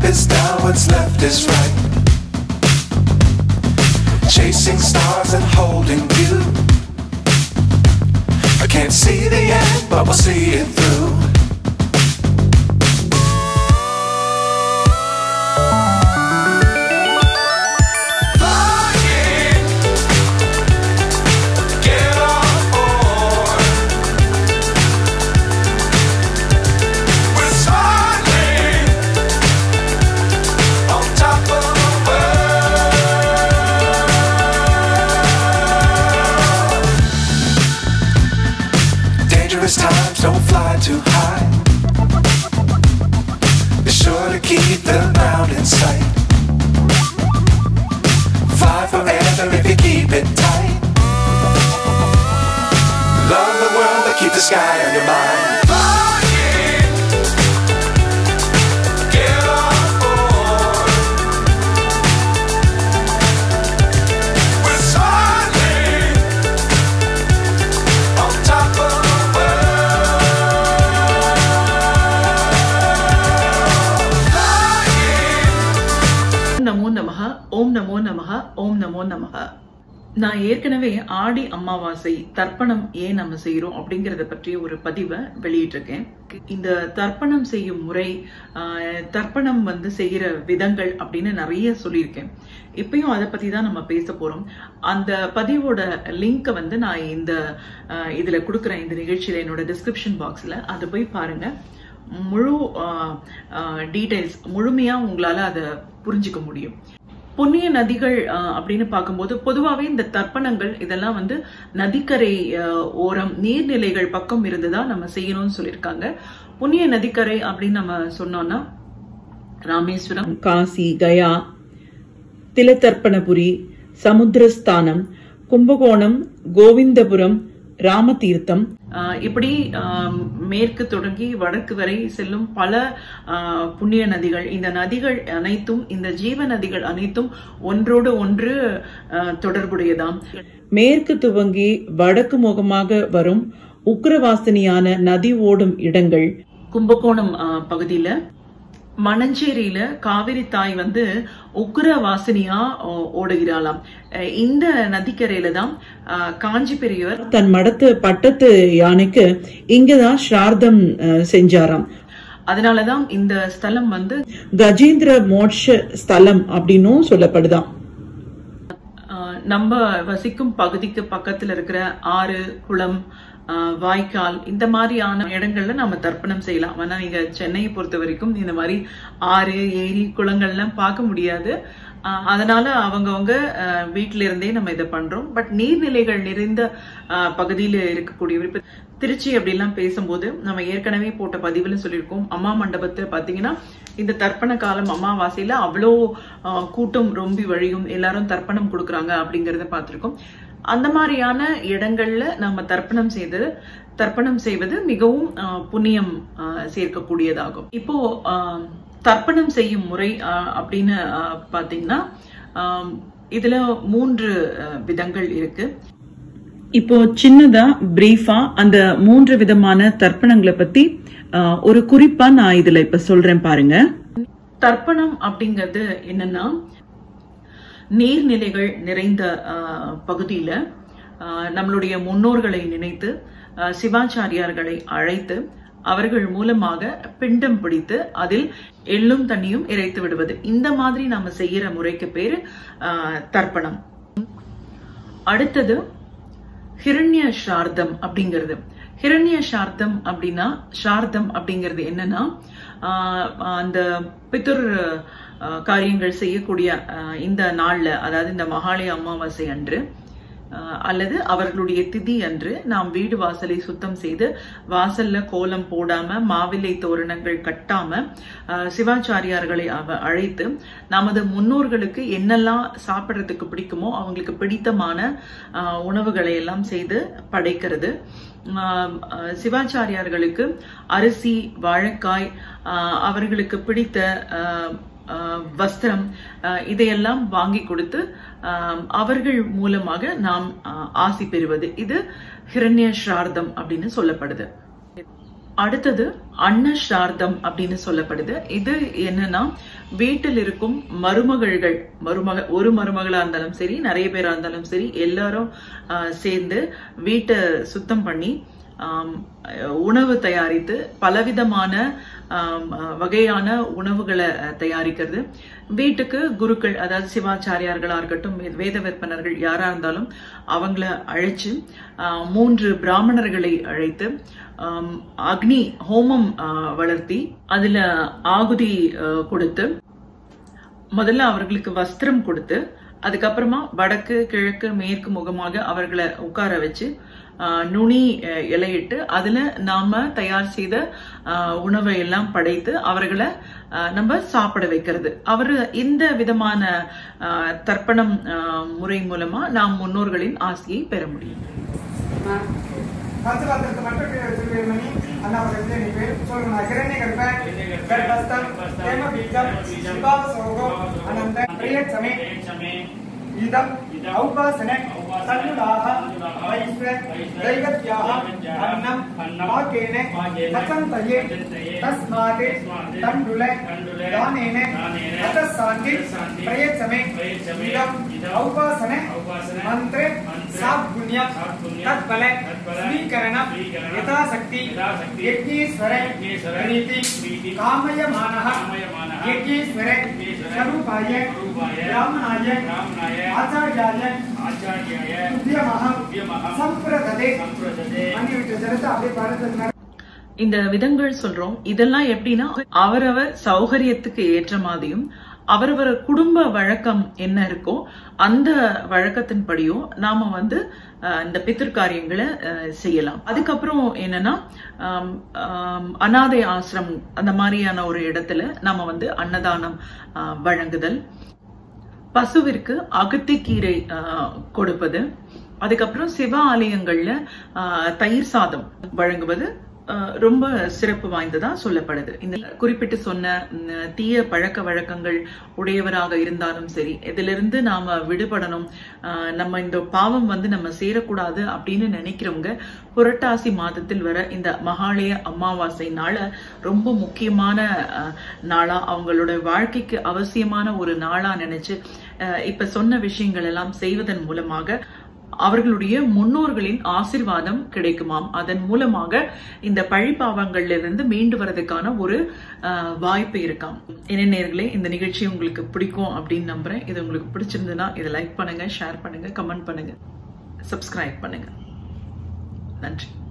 is down, what's left is right. Chasing stars and holding you. I can't see the end, but we'll see it through. Flying, get on board. We're smiling on top of the world. Dangerous times don't fly too high. Be sure to keep the ground in sight. Fly forever if you keep it tight. Love the world, but keep the sky on your mind. Flying, get on board. We're smiling on top of the world. Flying. நமோ நமஹ ஓம் நமோ நமஹ ஓம் நமோ நமஹ நான் ஏற்கனவே ஆடி அமாவாசை தர்ப்பணம் ஏன் நம்ம செய்யறோம் அப்படிங்கறத பற்றி ஒரு பதிவை வெளியிட்டிருக்கேன் இந்த தர்ப்பணம் செய்யும் முறை ஆஹ், தர்ப்பணம் வந்து செய்யற விதங்கள் அப்படின்னு நிறைய சொல்லியிருக்கேன் இப்பயும் அதை பத்தி தான் நம்ம பேச போறோம் அந்த பதிவோட லிங்கை வந்து நான் இந்த ஆஹ், இதுல கொடுக்குறேன் இந்த நிகழ்ச்சியில என்னோட டிஸ்கிரிப்ஷன் பாக்ஸ்ல அதை போய் பாருங்க முழு டீடைல்ஸ் முழுமையா உங்களால அதை புரிஞ்சுக்க முடியும் புண்ணிய நதிகள் ஆஹ், அப்படின்னு பார்க்கும்போது பொதுவாகவே இந்த தர்ப்பணங்கள் இதெல்லாம் வந்து நதிக்கரை ஆஹ், ஓரம் நீர்நிலைகள் பக்கம் இருந்துதான் நம்ம செய்யணும்னு சொல்லியிருக்காங்க புண்ணிய நதிக்கரை அப்படின்னு நம்ம சொன்னோம்னா ராமேஸ்வரம் காசி கயா திலதர்ப்பணபுரி சமுத்திரஸ்தானம் கும்பகோணம் கோவிந்தபுரம் ராமதீர்த்தம் ஆஹ் இப்படி ஆஹ் மேற்கு தொடங்கி வடக்கு வரை செல்லும் பல ஆஹ் புண்ணிய நதிகள் இந்த நதிகள் அனைத்தும் இந்த ஜீவ நதிகள் அனைத்தும் ஒன்றோடு ஒன்று ஆஹ் தொடர்புடையதாம் மேற்கு துவங்கி வடக்கு முகமாக வரும் உக்ரவாசினியான நதி ஓடும் இடங்கள் கும்பகோணம் ஆஹ் பகுதியில மணஞ்சேரியில காவிரி தாய் வந்து உக்ர வாசினியா ஓ- ஓடுகிறாளாம் அஹ் இந்த நதிக்கரையில தான் அஹ், காஞ்சி பெரியவர் தன் மடத்து பட்டத்து யானைக்கு இங்கதான் ஸ்ரார்த்தம் அஹ், செஞ்சாராம் அதனாலதான் இந்த ஸ்தலம் வந்து கஜேந்திர மோட்ச ஸ்தலம் அப்படின்னும் சொல்லப்படுதாம் ஆஹ் நம்ம வசிக்கும் பகுதிக்கு பக்கத்துல இருக்கிற ஆறு குளம் ஆஹ் வாய்க்கால் இந்த மாதிரியான இடங்கள்ல நம்ம தர்ப்பணம் செய்யலாம் ஆனா நீங்க சென்னையை பொறுத்த வரைக்கும் இந்த மாதிரி ஆறு ஏரி குளங்கள்லாம் பார்க்க முடியாது ஆஹ் அதனால அவங்கவங்க ஆஹ் வீட்டில இருந்தே நம்ம இதை பண்றோம் பட் நீர்நிலைகள் நிறைந்த ஆஹ் பகுதியில இருக்கக்கூடிய இப்ப திருச்சி அப்படிலாம் பேசும்போது நம்ம ஏற்கனவே போட்ட பதிவுல சொல்லியிருக்கோம் அம்மா மண்டபத்துல பாத்தீங்கன்னா இந்த தர்ப்பண காலம் அமாவாசையில அவ்வளோ ஆஹ், கூட்டம் ரொம்பி வழியும் எல்லாரும் தர்ப்பணம் கொடுக்குறாங்க அப்படிங்கறத பார்த்திருக்கோம் அந்த மாதிரியான இடங்கள்ல நம்ம தர்ப்பணம் செய்து தர்ப்பணம் செய்வது மிகவும் ஆஹ், புண்ணியம் ஆஹ், சேர்க்கக்கூடியதாகும் இப்போ ஆஹ், தர்ப்பணம் செய்யும் முறை ஆஹ், அப்படின்னு ஆஹ், பாத்தீங்கன்னா ஆஹ், இதுல மூன்று ஆஹ், விதங்கள் இருக்கு இப்போ சின்னதா பிரீஃபா அந்த மூன்று விதமான தர்ப்பணங்களை பத்தி ஆஹ், ஒரு குறிப்பா நான் இதுல இப்ப சொல்றேன் பாருங்க தர்ப்பணம் அப்படிங்கிறது என்னன்னா நீர்நிலைகள் நிறைந்த ஆஹ், பகுதியில ஆஹ், நம்மளுடைய முன்னோர்களை நினைத்து ஆஹ், சிவாச்சாரியார்களை அழைத்து அவர்கள் மூலமாக பிண்டம் பிடித்து அதில் எள்ளும் தண்ணியும் இறைத்து விடுவது இந்த மாதிரி நம்ம செய்யற முறைக்கு பேரு ஆஹ், தர்ப்பணம் அடுத்தது ஹிரண்ய ஷார்தம் அப்படிங்கிறது ஹிரண்ய ஷார்தம் அப்படின்னா ஷார்தம் அப்படிங்கிறது என்னன்னா ஆஹ் அந்த பிதுர் ஆஹ் காரியங்கள் செய்யக்கூடிய ஆஹ் இந்த நாள்ல அதாவது இந்த மகாலய அமாவாசை அன்று ஆஹ் அல்லது அவர்களுடைய திதி அன்று நாம் வீடு வாசலை சுத்தம் செய்து வாசல்ல கோலம் போடாம மாவிலை தோரணங்கள் கட்டாம ஆஹ் சிவாச்சாரியார்களை அவ அழைத்து நமது முன்னோர்களுக்கு என்னெல்லாம் சாப்பிட்றதுக்கு பிடிக்குமோ அவங்களுக்கு பிடித்தமான ஆஹ் உணவுகளை எல்லாம் செய்து படைக்கிறது ஆஹ் ஆஹ் சிவாச்சாரியார்களுக்கு அரிசி வாழைக்காய் ஆஹ் அவர்களுக்கு பிடித்த ஆஹ் ஆஹ் வஸ்திரம் ஆஹ் இதையெல்லாம் வாங்கி கொடுத்து ஆஹ் அவர்கள் மூலமாக நாம் ஆஹ் ஆசி பெறுவது இது ஹிரண்ய ஸ்ரார்த்தம் அப்படின்னு சொல்லப்படுது அடுத்தது அன்ன ஸ்ரார்த்தம் அப்படின்னு சொல்லப்படுது இது என்னன்னா வீட்டில் இருக்கும் மருமகள்கள் மருமக ஒரு மருமகளா இருந்தாலும் சரி நிறைய பேரா இருந்தாலும் சரி எல்லாரும் ஆஹ், சேர்ந்து வீட்டை சுத்தம் பண்ணி ஆம், உணவு தயாரித்து பலவிதமான ஆம், வகையான உணவுகளை அஹ், தயாரிக்கிறது வீட்டுக்கு குருக்கள் அதாவது சிவாச்சாரியார்களா இருக்கட்டும் வே- வேத விற்பனர்கள் யாரா இருந்தாலும் அவங்கள அழைச்சு ஆஹ், மூன்று பிராமணர்களை அழைத்து ஆம், அக்னி ஹோமம் ஆஹ், வளர்த்தி அதுல ஆகுதி ஆஹ், கொடுத்து முதல்ல அவர்களுக்கு வஸ்திரம் கொடுத்து அதுக்கப்புறமா வடக்கு கிழக்கு மேற்கு முகமாக அவர்களை உட்கார வச்சு ஆஹ், நுனி அஹ், இலையிட்டு அதுல நாம தயார் செய்த ஆஹ், உணவை எல்லாம் படைத்து அவர்களை ஆஹ், நம்ம சாப்பிட வைக்கிறது அவர் இந்த விதமான ஆஹ், தர்ப்பணம் ஆஹ், முறை மூலமா நாம் முன்னோர்களின் ஆசையை பெற முடியும் பஞ்சபாத்திரத்தை மட்டும் கீழே வச்சிருக்க மணி அண்ணாபுரத்துல நீ பேர் சொல்லுங்க கிரண்ய கர்ப்ப கர்ப்பஸ்தம் ஹேம பீஜம் சிவாவ சோகம் அனந்த பிரியட்சமே இதம் ஔபாசன தன்னுடாக வைஸ்வ தைவத்யாக அன்னம் வாக்கேன வசந்தயே தஸ்மாத் தண்டுல தானேன அத்தசாந்தி பிரயச்சமே இதம் ஔபாசன மந்திர சாத்புண்யம் தத்பல ஸ்வீகரண யதாசக்தி யஜ்ஞேஸ்வர பிரீதி காமயமானः யஜ்ஞேஸ்வர ஸ்வரூபாய ராமனாய ஆச்சாரியாய உத்தியமாக சம்பிரததே பண்ணிவிட்டு ஜனத்தை அப்படியே படுத்துங்க இந்த விதங்கள் சொல்றோம் இதெல்லாம் எப்படின்னா அவரவர் சௌகரியத்துக்கு ஏற்ற மாதிரியும் அவரவர் குடும்ப வழக்கம் என்ன இருக்கோ அந்த வழக்கத்தின்படியும் நாம வந்து அஹ், இந்த பித்திரு காரியங்களை அஹ், செய்யலாம் அதுக்கப்புறம் என்னன்னா ஆம், ஆம், அனாதை ஆசிரமம் அந்த மாதிரியான ஒரு இடத்துல நாம வந்து அன்னதானம் அஹ், வழங்குதல் பசுவிற்கு அகத்திக்கீரை ஆஹ், கொடுப்பது அதுக்கப்புறம் சிவ ஆலயங்கள்ல ஆஹ், தயிர் சாதம் வழங்குவது ஆஹ், ரொம்ப சிறப்பு வாய்ந்ததா சொல்லப்படுது இந்த குறிப்பிட்டு சொன்ன ம், தீய பழக்க வழக்கங்கள் உடையவராக இருந்தாலும் சரி இதிலிருந்து நாம விடுபடணும் ஆஹ், நம்ம இந்த பாவம் வந்து நம்ம சேரக்கூடாது அப்படின்னு நினைக்கிறவங்க புரட்டாசி மாதத்தில் வர இந்த மகாலய அமாவாசை நாள ரொம்ப முக்கியமான ஆஹ், நாளா அவங்களோட வாழ்க்கைக்கு அவசியமான ஒரு நாளா நினைச்சு ஆஹ், இப்ப சொன்ன விஷயங்கள் எல்லாம் செய்வதன் மூலமாக அவர்களுடைய முன்னோர்களின் ஆசிர்வாதம் கிடைக்குமாம் அதன் மூலமாக இந்த பழிப்பாவங்கள்ல இருந்து மீண்டு வரதுக்கான ஒரு ஆஹ், வாய்ப்பு இருக்காம் என்ன நேர்களே இந்த நிகழ்ச்சி உங்களுக்கு பிடிக்கும் அப்படின்னு நம்புறேன் இது உங்களுக்கு பிடிச்சிருந்ததுன்னா இதை லைக் பண்ணுங்க ஷேர் பண்ணுங்க கமெண்ட் பண்ணுங்க சப்ஸ்கிரைப் பண்ணுங்க நன்றி